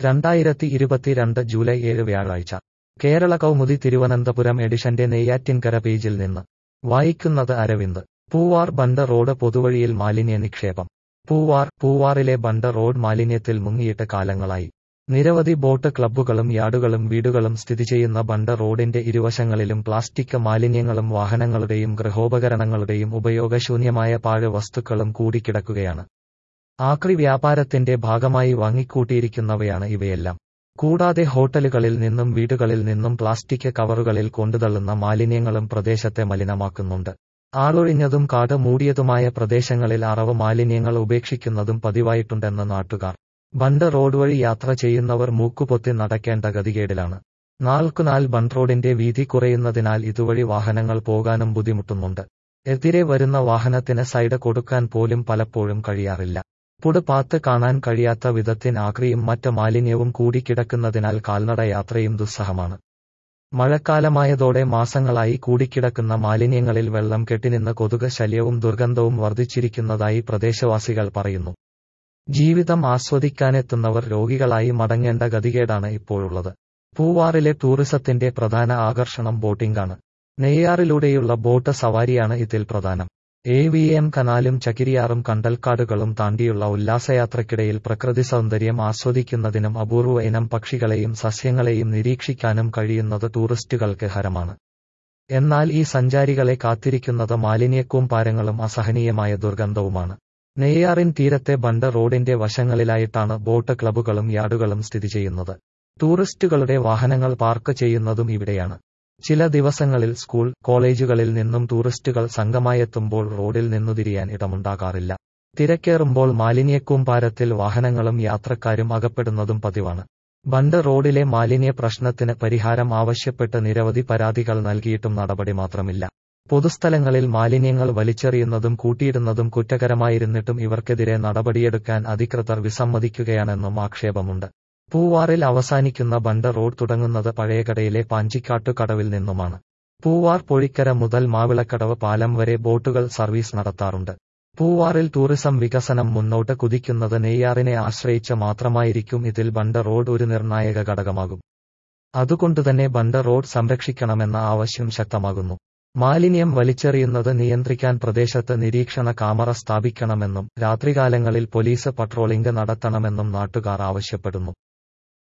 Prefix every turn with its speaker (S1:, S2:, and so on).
S1: രണ്ടായിരത്തി ഇരുപത്തിരണ്ട് ജൂലൈ ഏഴ് വ്യാഴാഴ്ച കേരള കൗമുദി തിരുവനന്തപുരം എഡിഷന്റെ നെയ്യാറ്റിൻകര പേജിൽ നിന്ന് വായിക്കുന്നത് അരവിന്ദ് പൂവാർ ബണ്ട് റോഡ് പൊതുവഴിയിൽ മാലിന്യ നിക്ഷേപം പൂവാർ പൂവാറിലെ ബണ്ട് റോഡ് മാലിന്യത്തിൽ മുങ്ങിയിട്ട് കാലങ്ങളായി നിരവധി ബോട്ട് ക്ലബ്ബുകളും യാർഡുകളും വീടുകളും സ്ഥിതി ചെയ്യുന്ന ബണ്ട് റോഡിന്റെ ഇരുവശങ്ങളിലും പ്ലാസ്റ്റിക് മാലിന്യങ്ങളും വാഹനങ്ങളുടെയും ഗൃഹോപകരണങ്ങളുടെയും ഉപയോഗശൂന്യമായ പാഴ് വസ്തുക്കളും കൂടിക്കിടക്കുകയാണ് ആക്രി വ്യാപാരത്തിന്റെ ഭാഗമായി വാങ്ങിക്കൂട്ടിയിരിക്കുന്നവയാണ് ഇവയെല്ലാം കൂടാതെ ഹോട്ടലുകളിൽ നിന്നും വീടുകളിൽ നിന്നും പ്ലാസ്റ്റിക് കവറുകളിൽ കൊണ്ടുതള്ളുന്ന മാലിന്യങ്ങളും പ്രദേശത്തെ മലിനമാക്കുന്നുണ്ട് ആളൊഴിഞ്ഞതും കാട് മൂടിയതുമായ പ്രദേശങ്ങളിൽ അറവ് മാലിന്യങ്ങൾ ഉപേക്ഷിക്കുന്നതും പതിവായിട്ടുണ്ടെന്ന് നാട്ടുകാർ ബണ്ട് റോഡ് വഴി യാത്ര ചെയ്യുന്നവർ മൂക്കുപൊത്തി നടക്കേണ്ട ഗതികേടിലാണ് നാൾക്കുനാൾ ബണ്ട് റോഡിന്റെ വീതി കുറയുന്നതിനാൽ ഇതുവഴി വാഹനങ്ങൾ പോകാനും ബുദ്ധിമുട്ടുന്നുണ്ട് എതിരെ വരുന്ന വാഹനത്തിന് സൈഡ് കൊടുക്കാൻ പോലും പലപ്പോഴും കഴിയാറില്ല ഫുട്പാത്ത് കാണാൻ കഴിയാത്ത വിധത്തിൽ ആക്രിയും മറ്റ് മാലിന്യവും കൂടിക്കിടക്കുന്നതിനാൽ കാൽനട യാത്രയും ദുസ്സഹമാണ് മഴക്കാലമായതോടെ മാസങ്ങളായി കൂടിക്കിടക്കുന്ന മാലിന്യങ്ങളിൽ വെള്ളം കെട്ടിനിന്ന് കൊതുക് ശല്യവും ദുർഗന്ധവും വർദ്ധിച്ചിരിക്കുന്നതായി പ്രദേശവാസികൾ പറയുന്നു ജീവിതം ആസ്വദിക്കാനെത്തുന്നവർ രോഗികളായി മടങ്ങേണ്ട ഗതികേടാണ് ഇപ്പോഴുള്ളത് പൂവാറിലെ ടൂറിസത്തിന്റെ പ്രധാന ആകർഷണം ബോട്ടിംഗാണ് നെയ്യാറിലൂടെയുള്ള ബോട്ട് സവാരിയാണ് ഇതിൽ പ്രധാനം എ വി എം കനാലും ചകിരിയാറും കണ്ടൽക്കാടുകളും താണ്ടിയുള്ള ഉല്ലാസയാത്രയ്ക്കിടയിൽ പ്രകൃതി സൗന്ദര്യം ആസ്വദിക്കുന്നതിനും അപൂർവ ഇനം പക്ഷികളെയും സസ്യങ്ങളെയും നിരീക്ഷിക്കാനും കഴിയുന്നത് ടൂറിസ്റ്റുകൾക്ക് ഹരമാണ് എന്നാൽ ഈ സഞ്ചാരികളെ കാത്തിരിക്കുന്നത് മാലിന്യക്കൂമ്പാരങ്ങളും അസഹനീയമായ ദുർഗന്ധവുമാണ് നെയ്യാറിൻ തീരത്തെ ബണ്ട് റോഡിന്റെ വശങ്ങളിലായിട്ടാണ് ബോട്ട് ക്ലബ്ബുകളും യാർഡുകളും സ്ഥിതി ചെയ്യുന്നത് ടൂറിസ്റ്റുകളുടെ വാഹനങ്ങൾ പാർക്ക് ചെയ്യുന്നതും ഇവിടെയാണ് ചില ദിവസങ്ങളിൽ സ്കൂൾ കോളേജുകളിൽ നിന്നും ടൂറിസ്റ്റുകൾ സംഘമായെത്തുമ്പോൾ റോഡിൽ നിന്നു തിരിയാൻ ഇടമുണ്ടാകാറില്ല തിരക്കേറുമ്പോൾ മാലിന്യക്കൂമ്പാരത്തിൽ വാഹനങ്ങളും യാത്രക്കാരും അകപ്പെടുന്നതും പതിവാണ് ബണ്ട് റോഡിലെ മാലിന്യ പ്രശ്നത്തിന് പരിഹാരം ആവശ്യപ്പെട്ട് നിരവധി പരാതികൾ നൽകിയിട്ടും നടപടി മാത്രമില്ല പൊതുസ്ഥലങ്ങളിൽ മാലിന്യങ്ങൾ വലിച്ചെറിയുന്നതും കൂട്ടിയിടുന്നതും കുറ്റകരമായിരുന്നിട്ടും ഇവർക്കെതിരെ നടപടിയെടുക്കാൻ അധികൃതർ വിസമ്മതിക്കുകയാണെന്നും ആക്ഷേപമുണ്ട് പൂവാറിൽ അവസാനിക്കുന്ന ബണ്ട് റോഡ് തുടങ്ങുന്നത് പഴയകടയിലെ പാഞ്ചിക്കാട്ടു കടവിൽ നിന്നുമാണ് പൂവാർ പൊഴിക്കര മുതൽ മാവിളക്കടവ് പാലം വരെ ബോട്ടുകൾ സർവീസ് നടത്താറുണ്ട് പൂവാറിൽ ടൂറിസം വികസനം മുന്നോട്ട് കുതിക്കുന്നത് നെയ്യാറിനെ ആശ്രയിച്ച് മാത്രമായിരിക്കും ഇതിൽ ബണ്ട് റോഡ് ഒരു നിർണായക ഘടകമാകും അതുകൊണ്ടുതന്നെ ബണ്ട് റോഡ് സംരക്ഷിക്കണമെന്ന ആവശ്യം ശക്തമാകുന്നു മാലിന്യം വലിച്ചെറിയുന്നത് നിയന്ത്രിക്കാൻ പ്രദേശത്ത് നിരീക്ഷണ കാമറ സ്ഥാപിക്കണമെന്നും രാത്രികാലങ്ങളിൽ പോലീസ് പട്രോളിംഗ് നടത്തണമെന്നും നാട്ടുകാർ ആവശ്യപ്പെടുന്നു